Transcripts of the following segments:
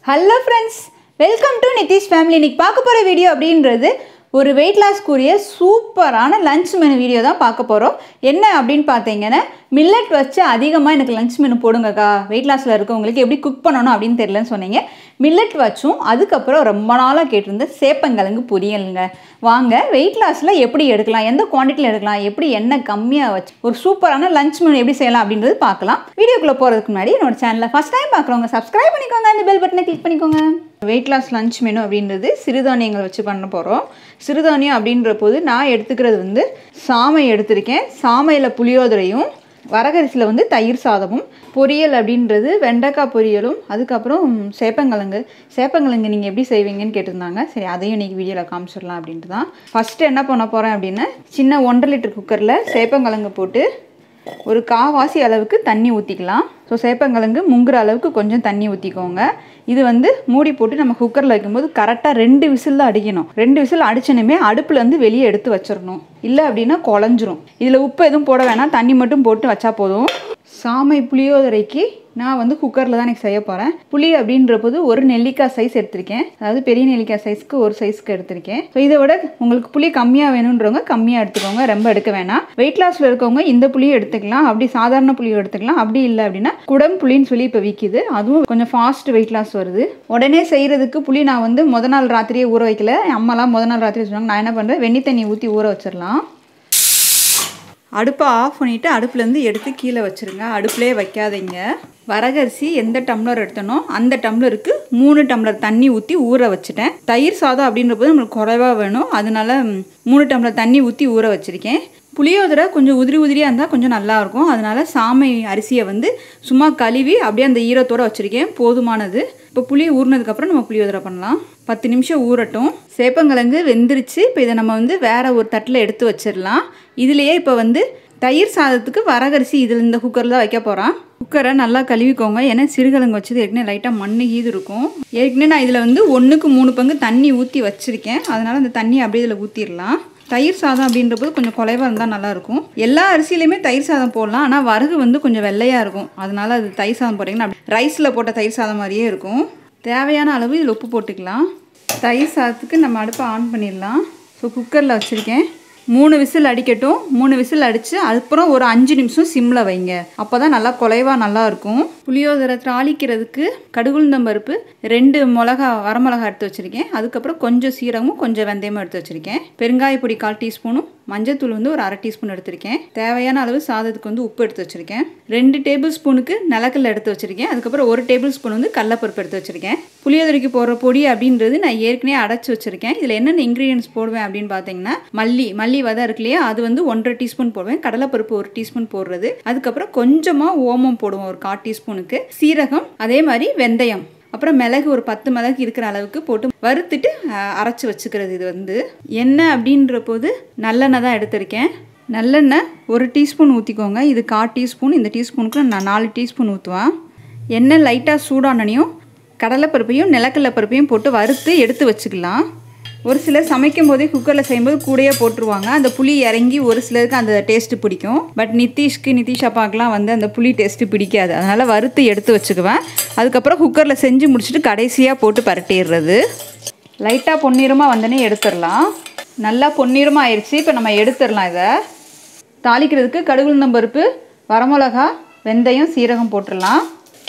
hello friends welcome to Nitish family இன்னைக்கு பார்க்க போகிற வீடியோ அப்படின்றது ஒரு வெயிட் லாஸ்க்குரிய சூப்பரான லஞ்ச் மெனு வீடியோ தான் பார்க்க போகிறோம் என்ன அப்படின்னு பார்த்தீங்கன்னா மில்லட் வச்சு அதிகமாக எனக்கு லஞ்ச் மெனு போடுங்கக்கா வெயிட் லாஸில் இருக்கவங்களுக்கு எப்படி குக் பண்ணணும் அப்படின்னு தெரியலன்னு சொன்னீங்க மில்லட் வச்சும் அதுக்கப்புறம் ரொம்ப நாளாக கேட்டிருந்த சேப்பங்கிழங்கு பொரியலுங்க வாங்க வெயிட் லாஸில் எப்படி எடுக்கலாம் எந்த குவான்டிட்டியில் எடுக்கலாம் எப்படி எண்ணெய் கம்மியாக வச்சு ஒரு சூப்பரான லஞ்ச் மெனு எப்படி செய்யலாம் அப்படின்றது பார்க்கலாம் வீடியோக்குள்ளே போகிறதுக்கு முன்னாடி என்னோட சேனலை ஃபஸ்ட் டைம் பார்க்குறவங்க சப்ஸ்கிரைப் பண்ணிக்கோங்க அந்த பெல் பட்டனை கிளிக் பண்ணிக்கோங்க வெயிட் லாஸ் லஞ்ச் மெனு அப்படின்றது சிறுதானியங்கள் வச்சு பண்ண போகிறோம் சிறுதானியம் அப்படின்ற போது நான் எடுத்துக்கிறது வந்து சாமை எடுத்திருக்கேன் சாமையில் புளியோதரையும் வரகரிசியில் வந்து தயிர் சாதமும் பொரியல் அப்படின்றது வெண்டைக்காய் பொரியலும் அதுக்கப்புறம் சேப்பங்கிழங்கு சேப்பங்கிழங்கு நீங்கள் எப்படி செய்வீங்கன்னு கேட்டிருந்தாங்க சரி அதையும் இன்றைக்கி வீடியோவில் காமிச்சிடலாம் அப்படின்ட்டு தான் ஃபஸ்ட்டு என்ன பண்ண போகிறேன் அப்படின்னா சின்ன ஒன்றரை லிட்டர் குக்கரில் சேப்பங்கிழங்கு போட்டு ஒரு காவாசி அளவுக்கு தண்ணி ஊற்றிக்கலாம் ஸோ சேப்பங்கிழங்கு முங்குற அளவுக்கு கொஞ்சம் தண்ணி ஊற்றிக்கோங்க இது வந்து மூடி போட்டு நம்ம குக்கரில் வைக்கும்போது கரெக்டாக ரெண்டு விசில் தான் அடிக்கணும் ரெண்டு விசில் அடிச்சனுமே அடுப்புலேருந்து வெளியே எடுத்து வச்சிடணும் இல்லை அப்படின்னா குழஞ்சிரும் இதில் உப்பு எதுவும் போட வேணாம் தண்ணி மட்டும் போட்டு வச்சா போதும் சாமை புளியோதரைக்கு நான் வந்து குக்கரில் தான் எனக்கு செய்ய போகிறேன் புளி அப்படின்ற போது ஒரு நெல்லிக்காய் சைஸ் எடுத்திருக்கேன் அதாவது பெரிய நெல்லிக்காய் சைஸ்க்கு ஒரு சைஸ்க்கு எடுத்திருக்கேன் ஸோ இதை விட உங்களுக்கு புளி கம்மியாக வேணுன்றவங்க கம்மியாக எடுத்துக்கோங்க ரொம்ப எடுக்க வேணாம் வெயிட் லாஸில் இருக்கவங்க இந்த புளியை எடுத்துக்கலாம் அப்படி சாதாரண புளியை எடுத்துக்கலாம் அப்படி இல்லை அப்படின்னா குடம் புளின்னு சொல்லி இப்போ விற்கிது அதுவும் கொஞ்சம் ஃபாஸ்ட் வெயிட் லாஸ் வருது உடனே செய்கிறதுக்கு புளி நான் வந்து முத நாள் ராத்திரியே ஊற வைக்கல என் அம்மாலாம் முத நாள் ராத்திரி சொன்னாங்க நான் என்ன பண்ணுறேன் வெண்ணி தண்ணி ஊற்றி ஊற வச்சிடலாம் அடுப்பை ஆஃப் பண்ணிவிட்டு அடுப்புலேருந்து எடுத்து கீழே வச்சுருங்க அடுப்புலேயே வைக்காதீங்க வரகரிசி எந்த டம்ளர் எடுத்தனோ அந்த டம்ளருக்கு மூணு டம்ளர் தண்ணி ஊற்றி ஊற வச்சுட்டேன் தயிர் சாதம் அப்படின்ற போது நம்மளுக்கு குறைவாக வேணும் அதனால ம், மூணு டம்ளர் தண்ணி ஊற்றி ஊற வச்சுருக்கேன் புளியோதரை கொஞ்சம் உதிரி உதிரியாக இருந்தால் கொஞ்சம் நல்லாயிருக்கும் அதனால சாமை அரிசியை வந்து சும்மா கழுவி அப்படியே அந்த ஈரத்தோடு வச்சுருக்கேன் போதுமானது இப்போ புளி ஊறினதுக்கப்புறம் நம்ம புளியோதரை பண்ணலாம் பத்து நிமிஷம் ஊறட்டும் சேப்பங்கிழங்கு வெந்துருச்சு இப்போ இதை நம்ம வந்து வேற ஒரு தட்டில் எடுத்து வச்சிடலாம் இதுலேயே இப்போ வந்து தயிர் சாதத்துக்கு வரகரிசி இதில் இந்த குக்கரில் தான் வைக்க போகிறோம் குக்கரை நல்லா கழுவிக்கோங்க ஏன்னா சிறுகிழங்கு வச்சது ஏற்கனவே லைட்டாக மண்ணு ஈது இருக்கும் ஏற்கனவே நான் இதில் வந்து ஒன்றுக்கு மூணு பங்கு தண்ணி ஊற்றி வச்சுருக்கேன் அதனால் அந்த தண்ணி அப்படியே இதில் ஊற்றிடலாம் தயிர் சாதம் அப்படின்றபோது கொஞ்சம் குறைவாக இருந்தால் நல்லாயிருக்கும் எல்லா அரிசியிலையுமே தயிர் சாதம் போடலாம் ஆனால் வரகு வந்து கொஞ்சம் வெள்ளையாக இருக்கும் அதனால அது தயிர் சாதம் போட்டிங்கன்னா ரைஸில் போட்ட தயிர் சாதம் மாதிரியே இருக்கும் தேவையான அளவு இதில் உப்பு போட்டுக்கலாம் தயிர் சாதத்துக்கு நம்ம அடுப்பை ஆன் பண்ணிடலாம் ஸோ குக்கரில் வச்சுருக்கேன் மூணு விசில் அடிக்கட்டும் மூணு விசில் அடித்து அதுக்கப்புறம் ஒரு அஞ்சு நிமிஷம் சிம்மில் வைங்க அப்போ தான் நல்லா குலைவாக நல்லா இருக்கும் புளியோதரை தாளிக்கிறதுக்கு கடுகுளுந்தம் பருப்பு ரெண்டு மிளகா வரமிளகா எடுத்து வச்சுருக்கேன் அதுக்கப்புறம் கொஞ்சம் சீரகமும் கொஞ்சம் வெந்தயமும் எடுத்து வச்சுருக்கேன் பெருங்காய பொடி கால் டீஸ்பூனும் மஞ்சத்தூள் வந்து ஒரு அரை டீஸ்பூன் எடுத்திருக்கேன் தேவையான அளவு சாதத்துக்கு வந்து உப்பு எடுத்து வச்சுருக்கேன் ரெண்டு டேபிள் ஸ்பூனுக்கு நிலக்கல்ல எடுத்து வச்சுருக்கேன் அதுக்கப்புறம் ஒரு டேபிள் ஸ்பூன் வந்து கடலப்பருப்பு எடுத்து வச்சுருக்கேன் புளியோதரைக்கு போடுற பொடி அப்படின்றது நான் ஏற்கனவே அடைச்சி வச்சுருக்கேன் இதில் என்னென்ன இன்க்ரீடியன்ஸ் போடுவேன் அப்படின்னு பார்த்தீங்கன்னா மல்லி மல்லி வதை இருக்கு இல்லையா அது வந்து ஒன்றரை டீஸ்பூன் போடுவேன் கடலைப்பருப்பு ஒரு டீஸ்பூன் போடுறது அதுக்கப்புறம் கொஞ்சமாக ஓமம் போடுவோம் ஒரு கால் டீஸ்பூனுக்கு சீரகம் அதே மாதிரி வெந்தயம் அப்புறம் மிளகு ஒரு பத்து மிளகு இருக்கிற அளவுக்கு போட்டு வறுத்துட்டு அஹ், அரைச்சு வச்சுக்கிறது இது வந்து எண்ணெய் அப்படின்ற போது நல்லெண்ணெய் தான் எடுத்திருக்கேன் நல்லெண்ணெய் ஒரு டீஸ்பூன் ஊற்றிக்கோங்க இது கால் டீஸ்பூன் இந்த டீஸ்பூனுக்கு நான் நாலு டீஸ்பூன் ஊற்றுவேன் எண்ணெய் லைட்டாக சூடானனையும் கடலைப்பருப்பையும் நிலக்கடலை பருப்பையும் போட்டு வறுத்து எடுத்து வச்சுக்கலாம் ஒரு சிலர் சமைக்கும் போதே குக்கரில் செய்யும்போது கூடயே போட்டுருவாங்க அந்த புளி இறங்கி ஒரு சிலருக்கு அந்த டேஸ்ட்டு பிடிக்கும் பட் நிதிஷ்க்கு நிதிஷ் அப்பாக்கெலாம் வந்து அந்த புளி டேஸ்ட்டு பிடிக்காது அதனால் வறுத்து எடுத்து வச்சுக்குவேன் அதுக்கப்புறம் குக்கரில் செஞ்சு முடிச்சுட்டு கடைசியாக போட்டு பரட்டிடுறது லைட்டாக பொன்னிறமாக வந்தோடனே எடுத்துடலாம் நல்லா பொன்னிறமாக ஆயிடுச்சு இப்போ நம்ம எடுத்துடலாம் இதை தாளிக்கிறதுக்கு கடுகுளுந்தம் பருப்பு வரமிளகா வெந்தயம் சீரகம் போட்டுடலாம்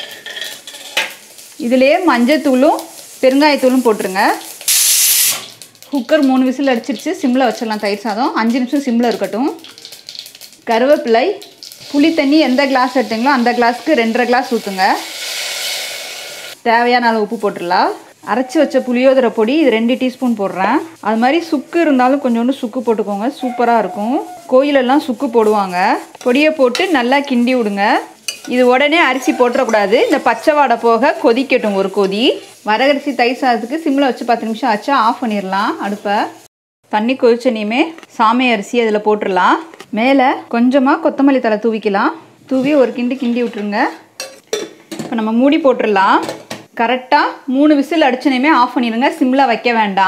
இதுலேயே மஞ்சத்தூளும் பெருங்காயத்தூளும் போட்டுருங்க குக்கர் மூணு விசில் அடிச்சிருச்சு சிம்மில் வச்சிடலாம் தயிர் சாதம் அஞ்சு நிமிஷம் சிம்மில் இருக்கட்டும் கருவேப்பிலை புளி தண்ணி எந்த கிளாஸ் எடுத்தீங்களோ அந்த கிளாஸ்க்கு ரெண்டரை கிளாஸ் ஊற்றுங்க தேவையான அளவு உப்பு போட்டுடலாம் அரைச்சி வச்ச புளியோதரை பொடி இது ரெண்டு டீஸ்பூன் போடுறேன் அது மாதிரி சுக்கு இருந்தாலும் கொஞ்சோண்டு சுக்கு போட்டுக்கோங்க சூப்பராக இருக்கும் கோயிலெல்லாம் சுக்கு போடுவாங்க பொடியை போட்டு நல்லா கிண்டி விடுங்க இது உடனே அரிசி போட்டுறக்கூடாது இந்த பச்சை வாடை போக கொதிக்கட்டும் ஒரு கொதி வரகரிசி தயிர் சாதத்துக்கு சிம்மில் வச்சு பத்து நிமிஷம் ஆச்சு ஆஃப் பண்ணிடலாம் அடுப்பை தண்ணி கொதிச்சனையுமே சாமை அரிசி அதில் போட்டுடலாம் மேலே கொஞ்சமாக கொத்தமல்லி தலை தூவிக்கலாம் தூவி ஒரு கிண்டி கிண்டி விட்டுருங்க இப்போ நம்ம மூடி போட்டுடலாம் கரெக்டாக மூணு விசில் அடிச்சனையுமே ஆஃப் பண்ணிடுங்க சிம்மில் வைக்க வேண்டாம்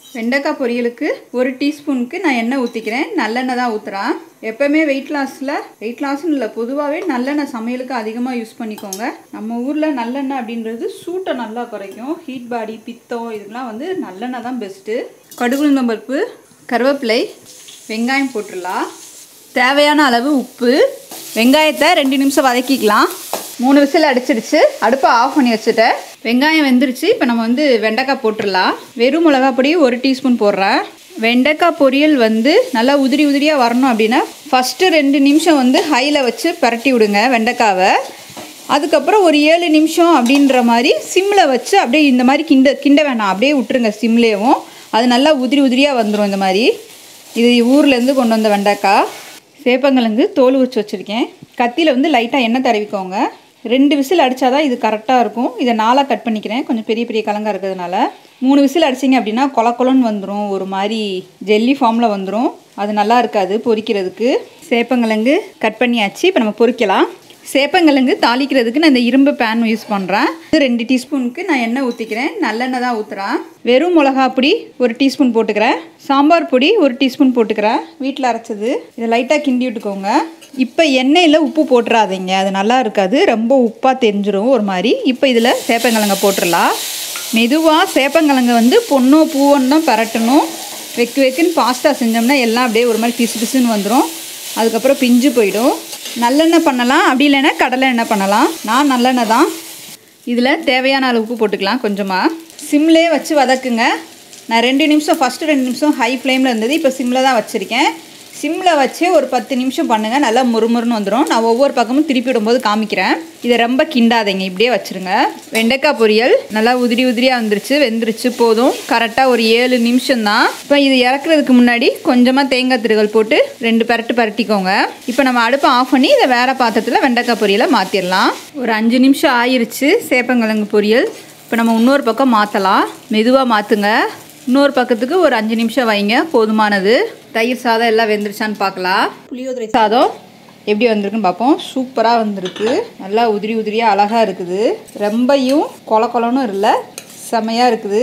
வெண்டைக்காய் பொரியலுக்கு ஒரு டீஸ்பூனுக்கு நான் எண்ணெய் ஊற்றிக்கிறேன் நல்லெண்ணெய் தான் ஊற்றுறேன் எப்போவுமே வெயிட் லாஸில் வெயிட் லாஸ்னு இல்லை பொதுவாகவே நல்லெண்ணெய் சமையலுக்கு அதிகமாக யூஸ் பண்ணிக்கோங்க நம்ம ஊரில் நல்லெண்ணெய் அப்படின்றது சூட்டை நல்லா குறைக்கும் ஹீட் பாடி பித்தம் இதுக்கெலாம் வந்து நல்லெண்ணெய் தான் பெஸ்ட்டு கடுகுளுந்தம் பருப்பு கருவேப்பிலை வெங்காயம் போட்டுடலாம் தேவையான அளவு உப்பு வெங்காயத்தை ரெண்டு நிமிஷம் வதக்கிக்கலாம் மூணு விசில் அடிச்சிடுச்சு அடுப்பை ஆஃப் பண்ணி வச்சுட்டேன் வெங்காயம் வெந்துருச்சு இப்போ நம்ம வந்து வெண்டைக்காய் போட்டுடலாம் வெறும் மிளகா பொடி ஒரு டீஸ்பூன் போடுறேன் வெண்டைக்காய் பொரியல் வந்து நல்லா உதிரி உதிரியாக வரணும் அப்படின்னா ஃபஸ்ட்டு ரெண்டு நிமிஷம் வந்து ஹையில் வச்சு பரட்டி விடுங்க வெண்டைக்காவை அதுக்கப்புறம் ஒரு ஏழு நிமிஷம் அப்படின்ற மாதிரி சிம்மில் வச்சு அப்படியே இந்த மாதிரி கிண்ட கிண்ட வேணாம் அப்படியே விட்டுருங்க சிம்லேயும் அது நல்லா உதிரி உதிரியாக வந்துடும் இந்த மாதிரி இது ஊர்லேருந்து கொண்டு வந்த வெண்டைக்காய் சேப்பங்கிழங்கு தோல் உரிச்சு வச்சுருக்கேன் கத்தியில் வந்து லைட்டாக எண்ணெய் தடவிக்கோங்க ரெண்டு விசில் அடித்தாதான் இது கரெக்டாக இருக்கும் இதை நாலாக கட் பண்ணிக்கிறேன் கொஞ்சம் பெரிய பெரிய கலங்காக இருக்கிறதுனால மூணு விசில் அடிச்சிங்க அப்படின்னா கொல கொலன்னு வந்துடும் ஒரு மாதிரி ஜெல்லி ஃபார்மில் வந்துடும் அது நல்லா இருக்காது பொரிக்கிறதுக்கு சேப்பங்கிழங்கு கட் பண்ணியாச்சு இப்போ நம்ம பொரிக்கலாம் சேப்பங்கிழங்கு தாளிக்கிறதுக்கு நான் இந்த இரும்பு பேன் யூஸ் பண்ணுறேன் இது ரெண்டு டீஸ்பூனுக்கு நான் எண்ணெய் ஊற்றிக்கிறேன் நல்லெண்ணெய் தான் ஊற்றுறேன் வெறும் மிளகா பொடி ஒரு டீஸ்பூன் போட்டுக்கிறேன் சாம்பார் பொடி ஒரு டீஸ்பூன் போட்டுக்கிறேன் வீட்டில் அரைச்சது இதை லைட்டாக கிண்டி விட்டுக்கோங்க இப்போ எண்ணெயில் உப்பு போட்டுறாதீங்க அது நல்லா இருக்காது ரொம்ப உப்பாக தெரிஞ்சிரும் ஒரு மாதிரி இப்போ இதில் சேப்பங்கிழங்க போட்டுடலாம் மெதுவாக சேப்பங்கிழங்க வந்து பொண்ணோ பூவன்னு தான் பரட்டணும் வெக்கு வெக்குன்னு பாஸ்தா செஞ்சோம்னா எல்லாம் அப்படியே ஒரு மாதிரி பிசு பிசுன்னு வந்துடும் அதுக்கப்புறம் பிஞ்சு போயிடும் நல்லெண்ணெய் பண்ணலாம் அப்படி இல்லைன்னா கடலை எண்ணெய் பண்ணலாம் நான் நல்லெண்ணெய் தான் இதில் தேவையான அளவு உப்பு போட்டுக்கலாம் கொஞ்சமாக சிம்லேயே வச்சு வதக்குங்க நான் ரெண்டு நிமிஷம் ஃபஸ்ட்டு ரெண்டு நிமிஷம் ஹை ஃப்ளேமில் இருந்தது இப்போ சிம்மில் தான் வச்சுருக்கேன் சிம்மில் வச்சு ஒரு பத்து நிமிஷம் பண்ணுங்கள் நல்லா முறுமுறுன்னு வந்துடும் நான் ஒவ்வொரு பக்கமும் திருப்பி விடும்போது காமிக்கிறேன் இதை ரொம்ப கிண்டாதீங்க இப்படியே வச்சுருங்க வெண்டைக்காய் பொரியல் நல்லா உதிரி உதிரியாக வந்துருச்சு வெந்துருச்சு போதும் கரெக்டாக ஒரு ஏழு நிமிஷம் தான் இப்போ இது இறக்குறதுக்கு முன்னாடி கொஞ்சமாக தேங்காய் திருகல் போட்டு ரெண்டு பரட்டு பரட்டிக்கோங்க இப்போ நம்ம அடுப்பை ஆஃப் பண்ணி இதை வேறு பாத்திரத்தில் வெண்டைக்காய் பொரியலை மாற்றிடலாம் ஒரு அஞ்சு நிமிஷம் ஆயிருச்சு சேப்பங்கிழங்கு பொரியல் இப்போ நம்ம இன்னொரு பக்கம் மாற்றலாம் மெதுவாக மாற்றுங்க இன்னொரு பக்கத்துக்கு ஒரு அஞ்சு நிமிஷம் வைங்க போதுமானது தயிர் சாதம் எல்லாம் வெந்துருச்சான்னு பார்க்கலாம் புளியோதரை சாதம் எப்படி வந்திருக்குன்னு பார்ப்போம் சூப்பராக வந்திருக்கு நல்லா உதிரி உதிரியாக அழகாக இருக்குது ரொம்பையும் கொல கொலன்னு இல்லை செமையாக இருக்குது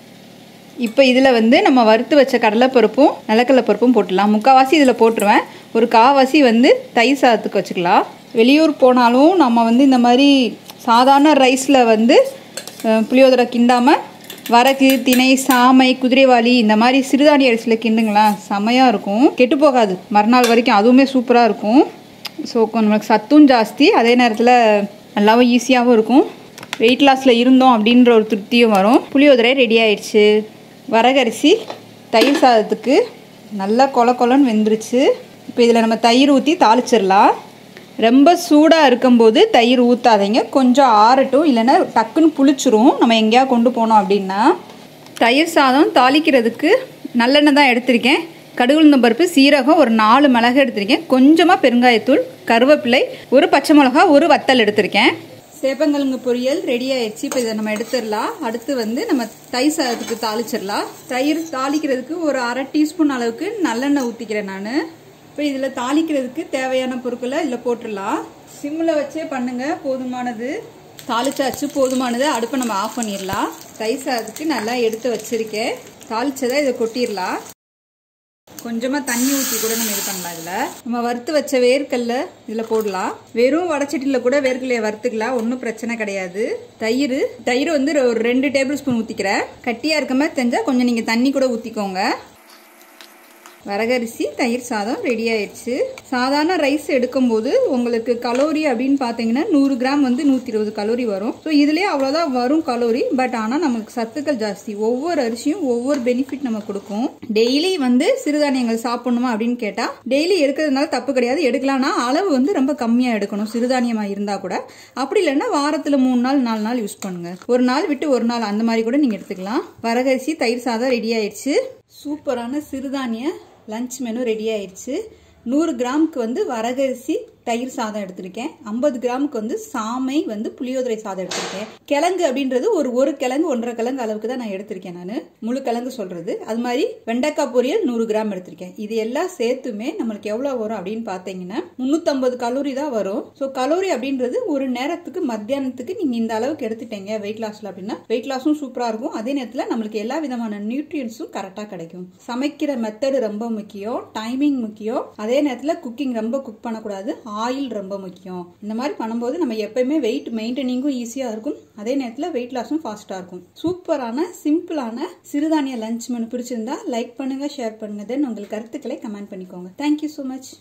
இப்போ இதில் வந்து நம்ம வறுத்து வச்ச கடலைப்பருப்பும் நிலக்கடலை பருப்பும் போட்டுடலாம் முக்கால்வாசி இதில் போட்டுருவேன் ஒரு காவாசி வந்து தயிர் சாதத்துக்கு வச்சுக்கலாம் வெளியூர் போனாலும் நம்ம வந்து இந்த மாதிரி சாதாரண ரைஸில் வந்து அஹ், புளியோதரை கிண்டாமல் வரகு திணை சாமை குதிரைவாளி இந்த மாதிரி சிறுதானிய அரிசியில் கிண்டுங்களேன் செமையாக இருக்கும் கெட்டு போகாது மறுநாள் வரைக்கும் அதுவுமே சூப்பராக இருக்கும் ஸோ நம்மளுக்கு சத்தும் ஜாஸ்தி அதே நேரத்தில் நல்லாவும் ஈஸியாகவும் இருக்கும் வெயிட் லாஸில் இருந்தோம் அப்படின்ற ஒரு திருப்தியும் வரும் புளியோதரை ரெடி ஆயிடுச்சு வரகரிசி தயிர் சாதத்துக்கு நல்லா கொல கொலன்னு வெந்துருச்சு இப்போ இதில் நம்ம தயிர் ஊற்றி தாளிச்சிடலாம் ரொம்ப சூடாக இருக்கும்போது தயிர் ஊற்றாதீங்க கொஞ்சம் ஆறட்டும் இல்லைன்னா டக்குன்னு புளிச்சிரும் நம்ம எங்கேயா கொண்டு போனோம் அப்படின்னா தயிர் சாதம் தாளிக்கிறதுக்கு நல்லெண்ணெய் தான் எடுத்திருக்கேன் கடுகுளுந்தம் பருப்பு சீரகம் ஒரு நாலு மிளகு எடுத்திருக்கேன் கொஞ்சமாக பெருங்காயத்தூள் கருவேப்பிலை ஒரு பச்சை மிளகா ஒரு வத்தல் எடுத்திருக்கேன் சேப்பங்கிழங்கு பொரியல் ரெடி ஆயிடுச்சு இப்போ இதை நம்ம எடுத்துடலாம் அடுத்து வந்து நம்ம தயிர் சாதத்துக்கு தாளிச்சிடலாம் தயிர் தாளிக்கிறதுக்கு ஒரு அரை டீஸ்பூன் அளவுக்கு நல்லெண்ணெய் ஊற்றிக்கிறேன் நான் இப்போ இதில் தாளிக்கிறதுக்கு தேவையான பொருட்களை இதில் போட்டுடலாம் சிம்மில் வச்சே பண்ணுங்க போதுமானது தாளிச்சாச்சு போதுமானது அடுப்பை நம்ம ஆஃப் பண்ணிடலாம் தயிர் சாதத்துக்கு நல்லா எடுத்து வச்சிருக்கேன் தாளிச்சதை இதை கொட்டிடலாம் கொஞ்சமாக தண்ணி ஊற்றி கூட நம்ம இது பண்ணலாம் இதில் நம்ம வறுத்து வச்ச வேர்க்கல்ல இதில் போடலாம் வெறும் வடச்சட்டியில் கூட வேர்க்கல்லையை வறுத்துக்கலாம் ஒன்றும் பிரச்சனை கிடையாது தயிர் தயிர் வந்து ஒரு ரெண்டு டேபிள் ஸ்பூன் ஊற்றிக்கிறேன் கட்டியாக இருக்க மாதிரி தெரிஞ்சால் கொஞ்சம் நீங்கள் தண்ணி கூட ஊற்றிக்கோங்க வரகரிசி தயிர் சாதம் ரெடி ஆயிடுச்சு சாதாரண ரைஸ் எடுக்கும்போது உங்களுக்கு கலோரி அப்படின்னு பார்த்தீங்கன்னா நூறு கிராம் வந்து நூற்றி இருபது கலோரி வரும் ஸோ இதுலேயே அவ்வளோதான் வரும் கலோரி பட் ஆனால் நமக்கு சத்துக்கள் ஜாஸ்தி ஒவ்வொரு அரிசியும் ஒவ்வொரு பெனிஃபிட் நம்ம கொடுக்கும் டெய்லி வந்து சிறுதானியங்கள் சாப்பிடணுமா அப்படின்னு கேட்டால் டெய்லி எடுக்கிறதுனால தப்பு கிடையாது எடுக்கலாம்னா அளவு வந்து ரொம்ப கம்மியாக எடுக்கணும் சிறுதானியமாக இருந்தால் கூட அப்படி இல்லைன்னா வாரத்தில் மூணு நாள் நாலு நாள் யூஸ் பண்ணுங்க ஒரு நாள் விட்டு ஒரு நாள் அந்த மாதிரி கூட நீங்கள் எடுத்துக்கலாம் வரகரிசி தயிர் சாதம் ரெடி ஆயிடுச்சு சூப்பரான சிறுதானிய லஞ்ச் மெனு ரெடி ஆயிடுச்சு நூறு கிராமுக்கு வந்து வரகரிசி தயிர் சாதம் எடுத்திருக்கேன் ஐம்பது கிராமுக்கு வந்து சாமை வந்து புளியோதரை சாதம் எடுத்திருக்கேன் கிழங்கு அப்படின்றது ஒரு ஒரு கிழங்கு ஒன்றரை கிழங்கு அளவுக்கு தான் நான் எடுத்திருக்கேன் நான் முழு கிழங்கு சொல்றது அது மாதிரி வெண்டைக்காய் பொரியல் நூறு கிராம் எடுத்திருக்கேன் இது எல்லாம் சேர்த்துமே நம்மளுக்கு எவ்வளவு வரும் அப்படின்னு பார்த்தீங்கன்னா முன்னூத்தம்பது கலோரி தான் வரும் ஸோ கலோரி அப்படின்றது ஒரு நேரத்துக்கு மத்தியானத்துக்கு நீங்க இந்த அளவுக்கு எடுத்துட்டீங்க வெயிட் லாஸ்ல அப்படின்னா வெயிட் லாஸும் சூப்பரா இருக்கும் அதே நேரத்தில் நம்மளுக்கு எல்லா விதமான நியூட்ரியன்ஸும் கரெக்டாக கிடைக்கும் சமைக்கிற மெத்தடு ரொம்ப முக்கியம் டைமிங் முக்கியம் அதே நேரத்தில் குக்கிங் ரொம்ப குக் பண்ணக்கூடாது ஆயில் ரொம்ப முக்கியம் இந்த மாதிரி பண்ணும்போது நம்ம எப்பயுமே வெயிட் மெயின்டைனிங்கும் ஈஸியாக இருக்கும் அதே நேரத்தில் வெயிட் லாஸும் ஃபாஸ்ட்டாக இருக்கும் சூப்பரான சிம்பிளான சிறுதானிய லஞ்ச் மெனு பிடிச்சிருந்தா லைக் பண்ணுங்க ஷேர் பண்ணுங்க தென் உங்கள் கருத்துக்களை கமெண்ட் பண்ணிக்கோங்க தேங்க்யூ ஸோ மச்